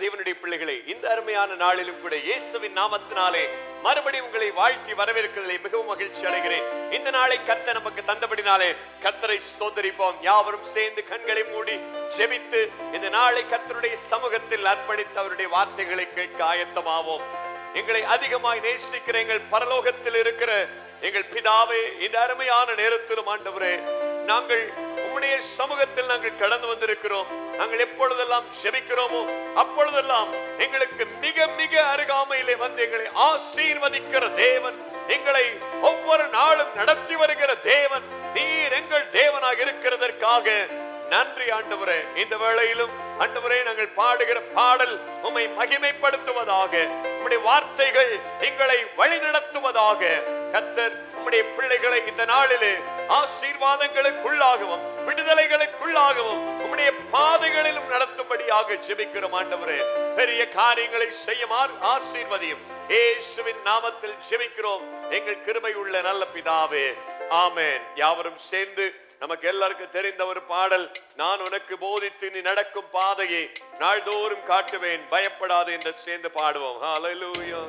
தேவனுடைய பிள்ளைகளே இந்த அருமையான நாளிலும் கூட இயேசுவின் நாமத்தினாலே மறுபடியும் உங்களை வாழ்த்தி வரவேற்கிறதிலே மிகவும் மகிழ்ச்சி அடைகிறேன் இந்த நாளை கத்த நமக்கு தந்தபடினாலே கத்தரை ஸ்தோத்தரிப்போம் யாவரும் சேர்ந்து கண்களை மூடி ஜெபித்து இந்த நாளை கத்தருடைய சமூகத்தில் அர்ப்பணித்து அவருடைய வார்த்தைகளை கேட்க ஆயத்தமாவோம் எங்களை அதிகமாய் நேசிக்கிற எங்கள் பரலோகத்தில் இருக்கிற எங்கள் பிதாவே இந்த அருமையான நேரத்திலும் ஆண்டவரே நாங்கள் உம்முடைய சமூகத்தில் நாங்கள் கடந்து வந்திருக்கிறோம் நாங்கள் எப்பொழுதெல்லாம் ஜெபிக்கிறோமோ அப்பொழுதெல்லாம் எங்களுக்கு மிக மிக அருகாமையிலே வந்து எங்களை ஆசீர்வதிக்கிற தேவன் எங்களை ஒவ்வொரு நாளும் நடத்தி வருகிற தேவன் நீர் எங்கள் தேவனாக இருக்கிறதற்காக நன்றி ஆண்டவரே இந்த வேளையிலும் ஆண்டவரே நாங்கள் பாடுகிற பாடல் உம்மை மகிமைப்படுத்துவதாக உம்முடைய வார்த்தைகள் எங்களை வழிநடத்துவதாக கத்தர் உம்முடைய பிள்ளைகளை இந்த நாளிலே ஆசீர்வாதங்களுக்குள்ளாகவும் விடுதலைகளுக்குள்ளாகவும் உம்முடைய பாதைகளிலும் நடத்தும்படியாக ஜெபிக்கிறோம் ஆண்டவரே பெரிய காரியங்களை செய்யுமாறு ஆசீர்வதியும் இயேசுவின் நாமத்தில் ஜெபிக்கிறோம் எங்கள் கிருபை உள்ள நல்ல பிதாவே ஆமென் யாவரும் சேர்ந்து நமக்கு எல்லாருக்கும் தெரிந்த ஒரு பாடல் நான் உனக்கு போதித்து நீ நடக்கும் பாதையை நாள்தோறும் காட்டுவேன் பயப்படாது என்று சேர்ந்து பாடுவோம் ஹalleluya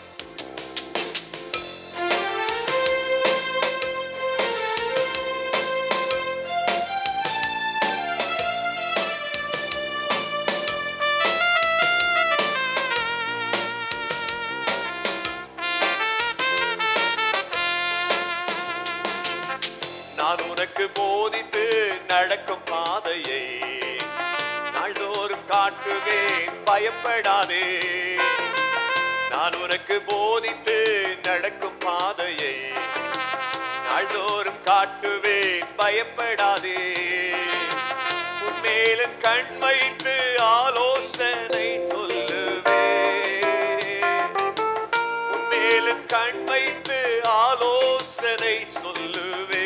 நான் உனக்கு போதித்து நடக்கும் பாதையை நாள்தோறும் காட்டுவேன் பயப்படாதே நான் உனக்கு போதித்து நடக்கும் பாதையை நாள்தோறும் காட்டுவேன் பயப்படாதே உன்மேலும் கண் வைத்து ஆலோசனை சொல்லுவேன் உன்மேலும் கண் வைத்து ஆலோசனை சொல்லுவே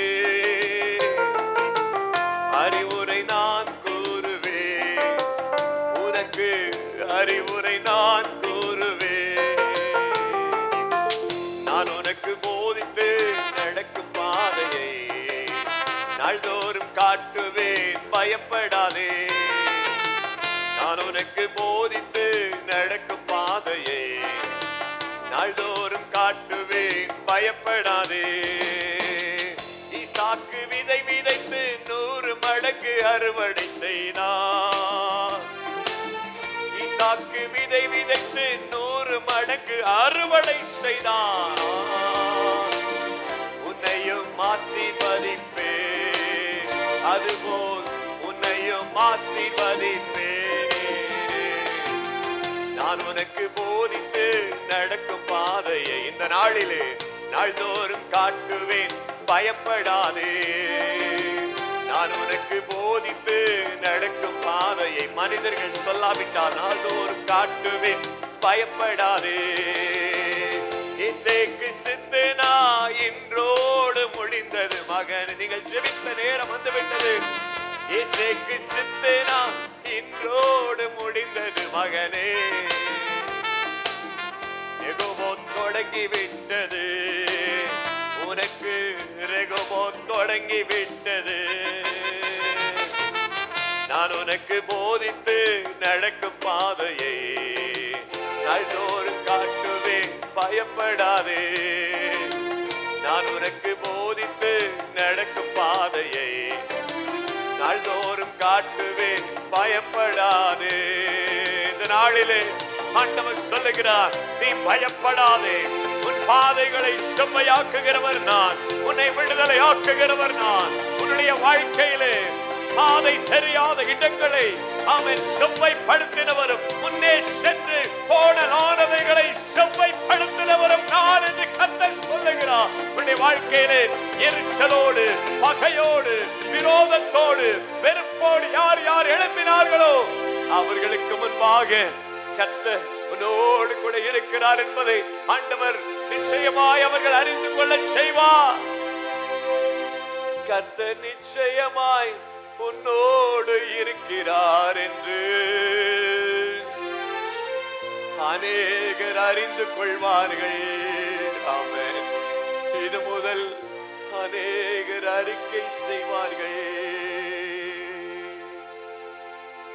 அறிவுரை நான் கூறுவேன் உனக்கு அறிவுரை நான் கூறுவேன் நான் உனக்கு போதித்து நடக்கும் பாதையை நாள்தோறும் காட்டுவேன் பயப்படாதே நான் உனக்கு போதித்து நடக்கும் பாதையை நாள்தோறும் காட்டுவேன் பயப்படாதே ஈசாக்கு விதை விதைத்து நூறு மடங்கு அறுவடை செய்தான் ஈசாக்கு விதை விதைத்து நூறு மடங்கு அறுவடை செய்தான் உன்னையும் ஆசீர்வதிப்பே அதுபோல் உன்னையும் ஆசீர்வதிப்பே நான் உனக்கு போதித்து நடக்கும் பாதையை இந்த நாளிலே நாள்தோறும் காட்டுவேன் பயப்படாதே நான் உனக்கு போதித்து நடக்கும் பாதையை மனிதர்கள் சொல்லாவிட்டால் நாள்தோறும் காட்டுவேன் பயப்படாதே இசைக்கு சித்தனா இன்றோடு முடிந்தது மகன் நீங்கள் ஜெபித்த நேரம் வந்துவிட்டது இசைக்கு சித்தனா இன்றோடு முடிந்தது மகனே எகோபோ தொடங்கி விட்டது உனக்கு ரெகோபோ தொடங்கி விட்டது நான் உனக்கு போதித்து நடக்கும் பாதையை நாள்தோறும் காட்டுவேன் பயப்படாதே நான் உனக்கு போதித்து நடக்கும் பாதையை நாள்தோறும் காட்டுவேன் பயப்படாதே இந்த நாளிலே ஆண்டவர் சொல்லுகிறார் நீ பயப்படாதே உன் பாதைகளை செம்மையாக்குகிறவர் நான் உன்னை விடுதலை ஆக்குகிறவர் நான் உன்னுடைய வாழ்க்கையிலே பாதை தெரியாத இடங்களை அவன் செவ்வைப்படுத்தினவரும் முன்னே சென்று கோணலானவைகளை செவ்வைப்படுத்தினவரும் நான் என்று கத்தர் சொல்லுகிறார் உன்னுடைய வாழ்க்கையிலே எரிச்சலோடு பகையோடு விரோதத்தோடு வெறுப்போடு யார் யார் எழுப்பினார்களோ அவர்களுக்கு முன்பாக கத்த உன்னோடு கூட இருக்கிறார் என்பதை ஆண்டவர் நிச்சயமாய் அவர்கள் அறிந்து கொள்ள செய்வார் கத்த நிச்சயமாய் உன்னோடு இருக்கிறார் என்று அநேகர் அறிந்து கொள்வார்கள் ஆமென் இது முதல் அநேகர் அறிக்கை செய்வார்கள்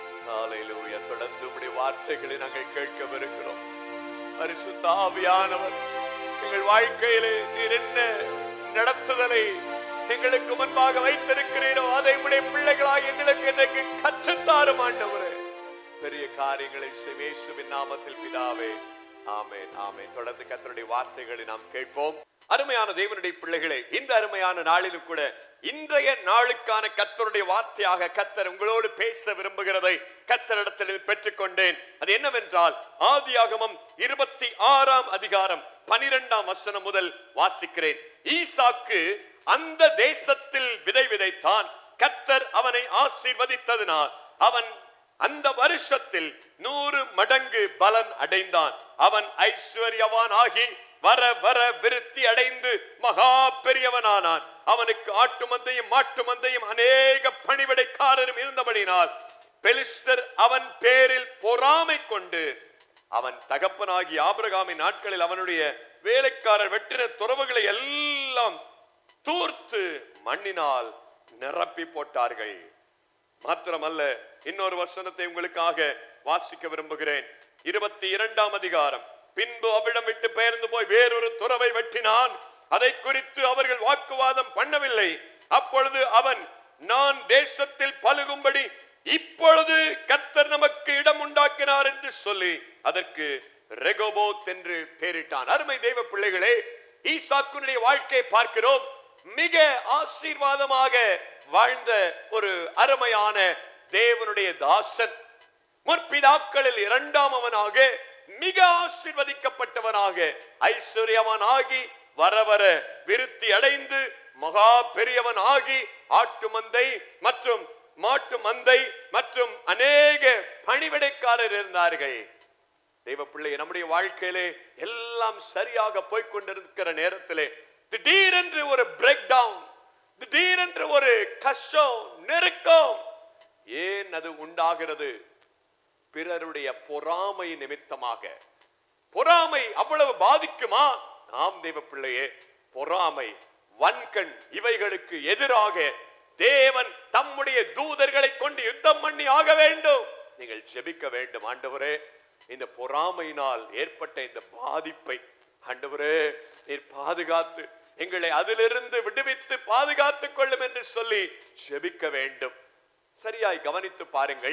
ஹalleluya தொடர்ந்து உம்முடைய வார்த்தைகளை நாங்கள் கேட்கவிருக்கிறோம் பரிசுத்த ஆவியானவர் எங்கள் வாழ்க்கையிலே நீர் என்ன நடத்துதலை எங்களுக்கு முன்பாக வைத்திருக்கிறீரோ அதை உடைய பிள்ளைகளாக எங்களுக்கு இன்றைக்கு கற்றுத்தாரும் ஆண்டவரே பெரிய காரியங்களை சிவேசுவின் நாமத்தில் பிதாவே ஆமென் ஆமென் தொடர்ந்து கர்த்தருடைய வார்த்தைகளை நாம் கேட்போம் அருமையான தேவனுடைய பிள்ளைகளே இந்த அருமையான நாளிலும் கூட இன்றைய நாளுக்கான கர்த்தருடைய வார்த்தையாக கர்த்தர் உங்களோடு பேச விரும்புகிறதை கர்த்தரிடத்தில் பெற்றுக்கொண்டேன் அது என்னவென்றால் ஆதியாகமம் இருபத்தி ஆறாம் அதிகாரம் பனிரெண்டாம் வசனம் முதல் வாசிக்கிறேன் ஈசாக்கு அந்த தேசத்தில் விதை விதைத்தான் கர்த்தர் அவனை ஆசீர்வதித்ததினால் அவன் அந்த வருஷத்தில் நூறு மடங்கு பலன் அடைந்தான் அவன் ஐஸ்வர்யவான் ஆகி வர வர விருத்தி அடைந்து மகா பெரியவனானான் அவனுக்கு ஆட்டு மந்தையும் மாட்டு மந்தையும் அநேக பணிவிடைக்காரரும் இருந்தபடினால் பெலிஸ்தர் அவன் பேரில் பொறாமை கொண்டு அவன் தகப்பனாகி ஆபிரகாமின் நாட்களில் அவனுடைய வேலைக்காரர் வெட்டின துறவுகளை எல்லாம் தூர்த்து மண்ணினால் நிரப்பி போட்டார்கள் மாத்திரமல்ல இன்னொரு வசனத்தை உங்களுக்காக வாசிக்க விரும்புகிறேன் இருபத்தி இரண்டாம் அதிகாரம் பின்பு அவிடம் விட்டு பெயர்ந்து போய் வேறொரு துறவை வெட்டினான் அதை குறித்து அவர்கள் வாக்குவாதம் பண்ணவில்லை அப்பொழுது அவன் நான் தேசத்தில் பலுகும்படி இப்பொழுது கர்த்தர் நமக்கு இடம் உண்டாக்கினார் என்று சொல்லி அதற்கு ரெகோபோத் என்று பெயரிட்டான் அருமை தெய்வ பிள்ளைகளே ஈசாக்குனுடைய வாழ்க்கையை பார்க்கிறோம் மிக ஆசீர்வாதமாக வாழ்ந்த ஒரு அருமையான தேவனுடைய தாசன் முற்பிதாக்களில் இரண்டாம் அவனாக மிக ஆசீர்வதிக்கப்பட்டவனாக ஐஸ்வர்யவனாகி வர வர விருத்தி அடைந்து மகா பெரியவன் ஆகி ஆட்டு மந்தை மற்றும் மாட்டு மந்தை மற்றும் அநேக பணிவிடைக்காரர் இருந்தார்கள் தெய்வ பிள்ளை நம்முடைய வாழ்க்கையிலே எல்லாம் சரியாக போய்க்கொண்டிருக்கிற நேரத்திலே திடீரென்று ஒரு பிரேக் டவுன் திடீரென்று ஒரு கஷ்டம் நெருக்கம் ஏன் அது உண்டாகிறது பிறருடைய பொறாமை நிமித்தமாக பொறாமை அவ்வளவு பாதிக்குமா நாம் தெய்வ பிள்ளையே பொறாமை வன்கண் இவைகளுக்கு எதிராக தேவன் தம்முடைய தூதர்களை கொண்டு யுத்தம் பண்ணி ஆக வேண்டும் நீங்கள் ஜெபிக்க வேண்டும் ஆண்டவரே இந்த பொறாமையினால் ஏற்பட்ட இந்த பாதிப்பை ஆண்டவரே நீர் பாதுகாத்து எங்களை அதிலிருந்து விடுவித்து பாதுகாத்துக் கொள்ளும் என்று சொல்லி ஜெபிக்க வேண்டும் சரியாய் கவனித்து பாருங்கள்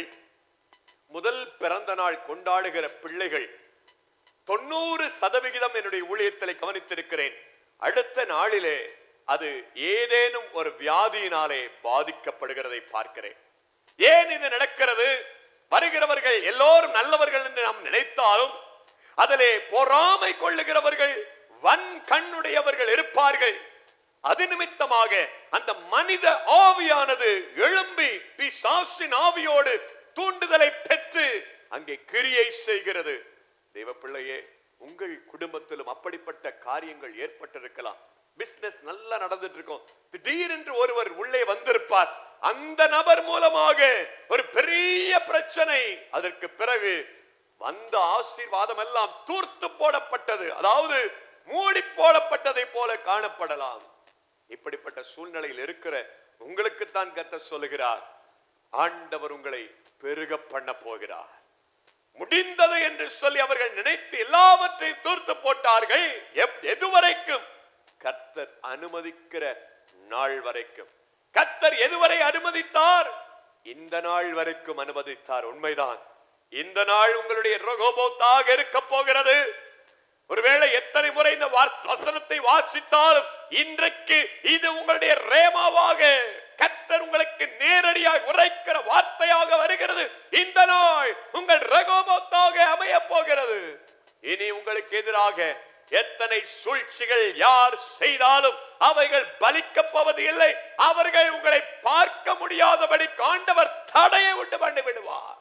முதல் பிறந்த நாள் கொண்டாடுகிற பிள்ளைகள் தொண்ணூறு சதவிகிதம் என்னுடைய ஊழியத்தில் கவனித்திருக்கிறேன் அடுத்த நாளிலே அது ஏதேனும் ஒரு வியாதியினாலே பாதிக்கப்படுகிறதை பார்க்கிறேன் ஏன் இது நடக்கிறது வருகிறவர்கள் எல்லோரும் நல்லவர்கள் என்று நாம் நினைத்தாலும் அதிலே பொறாமை கொள்ளுகிறவர்கள் வன் கண்ணுடையவர்கள் இருப்பார்கள் அது நிமித்தமாக அந்த மனித ஆவியானது எழும்பி பிசாசின் ஆவியோடு தூண்டுதலை பெற்று அங்கே கிரியை செய்கிறது தெய்வ பிள்ளையே உங்கள் குடும்பத்திலும் அப்படிப்பட்ட காரியங்கள் ஏற்பட்டிருக்கலாம் பிசினஸ் நல்லா நடந்துட்டு இருக்கும் திடீரென்று ஒருவர் உள்ளே வந்திருப்பார் அந்த நபர் மூலமாக ஒரு பெரிய பிரச்சனை அதற்கு பிறகு வந்த ஆசீர்வாதம் எல்லாம் தூர்த்து போடப்பட்டது அதாவது மூடி போடப்பட்டதை போல காணப்படலாம் இப்படிப்பட்ட சூழ்நிலையில் இருக்கிற உங்களுக்குத்தான் கத்த சொல்லுகிறார் ஆண்டவர் உங்களை பெருக பண்ண போகிறார் முடிந்தது என்று சொல்லி அவர்கள் நினைத்து எல்லாவற்றையும் தூர்த்து போட்டார்கள் எப்- எதுவரைக்கும் கர்த்தர் அனுமதிக்கிற நாள் வரைக்கும் கர்த்தர் எதுவரை அனுமதித்தார் இந்த நாள் வரைக்கும் அனுமதித்தார் உண்மைதான் இந்த நாள் உங்களுடைய ரோகோபோத்தாக இருக்க போகிறது ஒருவேளை எத்தனை முறை இந்த வாஸ்- வசனத்தை வாசித்தாலும் இன்றைக்கு இது உங்களுடைய ரேமாவாக கர்த்தர் உங்களுக்கு நேரடியாக உரைக்கிற வார்த்தையாக வருகிறது இந்த நாள் உங்கள் ரகோபத்தாக அமைய போகிறது இனி உங்களுக்கு எதிராக எத்தனை சூழ்ச்சிகள் யார் செய்தாலும் அவைகள் பலிக்கப் போவது இல்லை அவர்கள் உங்களை பார்க்க முடியாதபடி காண்டவர் தடையை உண்டு பண்ணி விடுவார்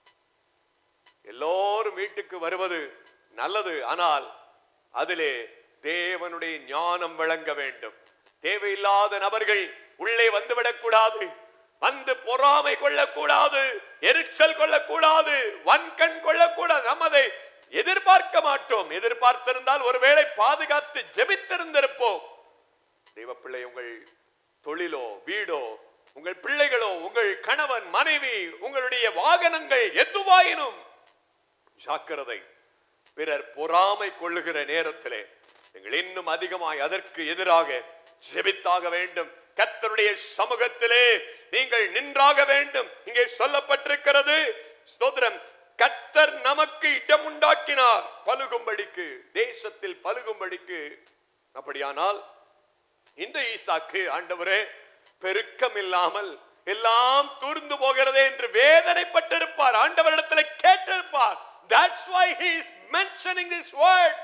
எல்லோரும் வீட்டுக்கு வருவது நல்லது ஆனால் அதிலே தேவனுடைய ஞானம் விளங்க வேண்டும் தேவையில்லாத நபர்கள் உள்ளே வந்துவிடக் கூடாது வந்து பொறாமை கொள்ளக்கூடாது எரிச்சல் கொள்ளக்கூடாது வன்கண் கொள்ளக்கூடாது நம்ம அதை எதிர்பார்க்க மாட்டோம் எதிர்பார்த்திருந்தால் ஒருவேளை பாதுகாத்து ஜெபித்திருந்திருப்போம் தெய்வப்பிள்ளை உங்கள் தொழிலோ வீடோ உங்கள் பிள்ளைகளோ உங்கள் கணவன் மனைவி உங்களுடைய வாகனங்கள் எதுவாயினும் ஜாக்கிரதை பிறர் பொறாமை கொள்ளுகிற நேரத்திலே நீங்கள் இன்னும் அதிகமாய் அதற்கு எதிராக ஜெபித்தாக வேண்டும் கர்த்தருடைய சமூகத்திலே நீங்கள் நின்றாக வேண்டும் இங்கே சொல்லப்பட்டிருக்கிறது ஸ்தோத்திரம் கர்த்தர் நமக்கு இடம் உண்டாக்கினார் பலுகும்படிக்கு தேசத்தில் பலுகும்படிக்கு அப்படியானால் இந்த ஈசாக்கு ஆண்டவரே பெருக்கம் இல்லாமல் எல்லாம் தூர்ந்து போகிறதே என்று வேதனைப்பட்டிருப்பார் ஆண்டவரிடத்தில் கேட்டிருப்பார் that's why he is mentioning this word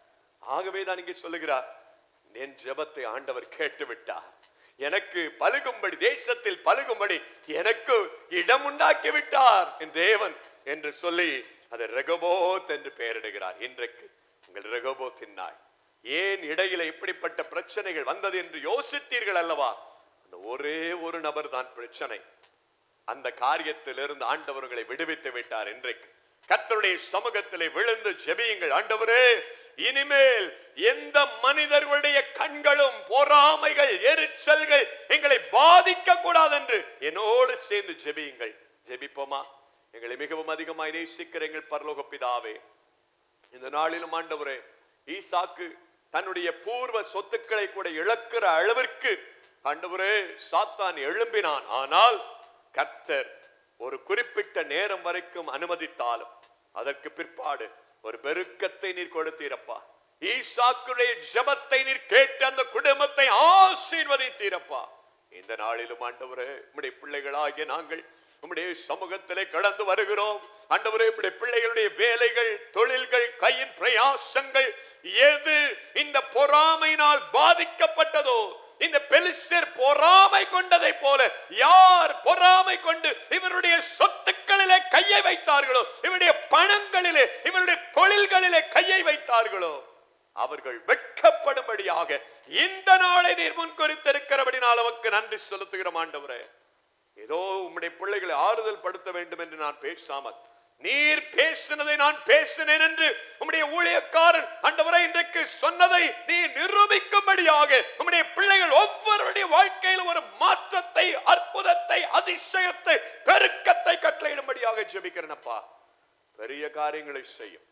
ஆகவே தான் இங்கே சொல்லுகிறார் என் ஜெபத்தை ஆண்டவர் கேட்டு விட்டார் எனக்கு பலுகும்படி தேசத்தில் பலுகும்படி எனக்கு இடம் உண்டாக்கி விட்டார் என் தேவன் என்று சொல்லி அதை ரெகபோத் என்று பெயரிடுகிறார் இன்றைக்கு உங்கள் ரெகபோத்தின் நாய் ஏன் இடையில இப்படிப்பட்ட பிரச்சனைகள் வந்தது என்று யோசித்தீர்கள் அல்லவா அந்த ஒரே ஒரு நபர் தான் பிரச்சனை அந்த காரியத்திலிருந்து ஆண்டவர்களை விடுவித்து விட்டார் இன்றைக்கு கர்த்தருடைய சமூகத்திலே விழுந்து ஜெபியுங்கள் ஆண்டவரே இனிமேல் எந்த மனிதர்களுடைய கண்களும் பொறாமைகள் எரிச்சல்கள் எங்களை பாதிக்க கூடாது என்று என்னோடு சேர்ந்து ஜெபியுங்கள் ஜெபிப்போமா எங்களை மிகவும் அதிகமாய் நேசிக்கிற எங்கள் பரலோக பிதாவே இந்த நாளிலும் ஆண்டவரே ஈசாக்கு தன்னுடைய பூர்வ சொத்துக்களை கூட இழக்கிற அளவிற்கு ஆண்டவரே சாத்தான் எழும்பினான் ஆனால் கர்த்தர் ஒரு குறிப்பிட்ட நேரம் வரைக்கும் அனுமதித்தாலும் அதற்கு பிற்பாடு ஒரு பெருக்கத்தை நீர் கொடுத்தீரப்பா ஈசாக்குடைய ஜெபத்தை நீர் கேட்டு அந்த குடும்பத்தை ஆசீர்வதித்தீரப்பா இந்த நாளிலும் ஆண்டவரே உம்முடைய பிள்ளைகளாகிய நாங்கள் உம்முடைய சமூகத்திலே கடந்து வருகிறோம் ஆண்டவரே உம்முடைய பிள்ளைகளுடைய வேலைகள் தொழில்கள் கையின் பிரயாசங்கள் எது இந்த பொறாமையினால் பாதிக்கப்பட்டதோ இந்த பெலிஸ்தர் பொறாமை கொண்டதை போல யார் பொறாமை கொண்டு இவருடைய சொத்துக்களிலே கையை வைத்தார்களோ இவருடைய பணங்களிலே இவருடைய தொழில்களிலே கையை வைத்தார்களோ அவர்கள் வெட்கப்படும்படியாக இந்த நாளை நீர் முன் குறித்திருக்கிறபடினால் அவருக்கு நன்றி செலுத்துகிறோம் ஆண்டவரே ஏதோ உம்முடைய பிள்ளைகளை ஆறுதல் படுத்த வேண்டும் என்று நான் பேசாமல் நீர் பேசினதை நான் பேசினேன் என்று உம்முடைய ஊழியக்காரன் ஆண்டவரை இன்றைக்கு சொன்னதை நீ நிரூபிக்கும்படியாக உம்முடைய பிள்ளைகள் ஒவ்வொருடைய வாழ்க்கையில் ஒரு மாற்றத்தை அற்புதத்தை அதிசயத்தை பெருக்கத்தை கட்டளையிடும்படியாக ஜெபிக்கிறேனப்பா பெரிய காரியங்களை செய்யும்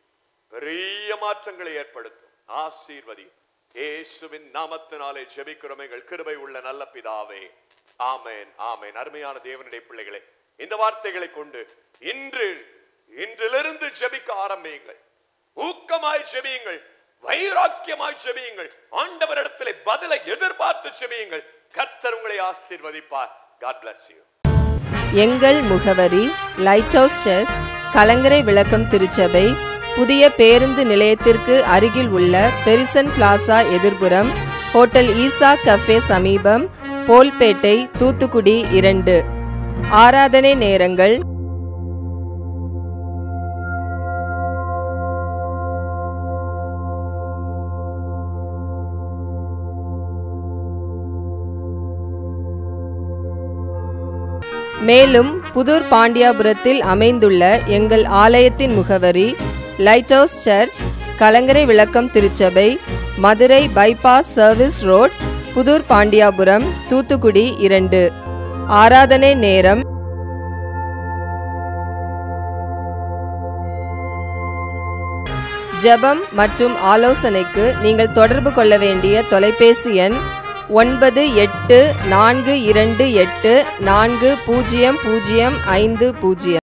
பெரிய மாற்றங்களை ஏற்படுத்தும் ஆசீர்வதி இயேசுவின் நாமத்தினாலே ஜெபிக்கிறோம் எங்கள் கிருபை உள்ள நல்ல பிதாவே ஆமென் ஆமென் அருமையான தேவனுடைய பிள்ளைகளே இந்த வார்த்தைகளை கொண்டு இன்று இன்றிலிருந்து ஜெபிக்க ஆரம்பியுங்கள் ஊக்கமாய் ஜெபியுங்கள் வைராக்கியமாய் ஜெபியுங்கள் ஆண்டவரிடத்திலே பதிலை எதிர்பார்த்து ஜெபியுங்கள் கர்த்தர் உங்களை ஆசீர்வதிப்பார் காட் bless you எங்கள் முகவரி லைட் ஹவுஸ் சர்ச் கலங்கரை விளக்கம் திருச்சபை புதிய பேருந்து நிலையத்திற்கு அருகில் உள்ள பெரிசன் பிளாசா எதிர்புறம் ஹோட்டல் ஈசா கஃபே சமீபம் போல்பேட்டை தூத்துக்குடி இரண்டு ஆராதனை நேரங்கள் மேலும் புதூர் பாண்டியாபுரத்தில் அமைந்துள்ள எங்கள் ஆலயத்தின் முகவரி லைட் ஹவுஸ் சர்ச் கலங்கரை விளக்கம் திருச்சபை Madurai bypass service road Pudur Pandiyapuram Thoothukudi இரண்டு ஆராதனை நேரம் ஜெபம் மற்றும் ஆலோசனைக்கு நீங்கள் தொடர்பு கொள்ள வேண்டிய தொலைபேசி எண் ஒன்பது எட்டு நான்கு இரண்டு எட்டு நான்கு பூஜ்ஜியம் பூஜ்ஜியம் ஐந்து பூஜ்ஜியம்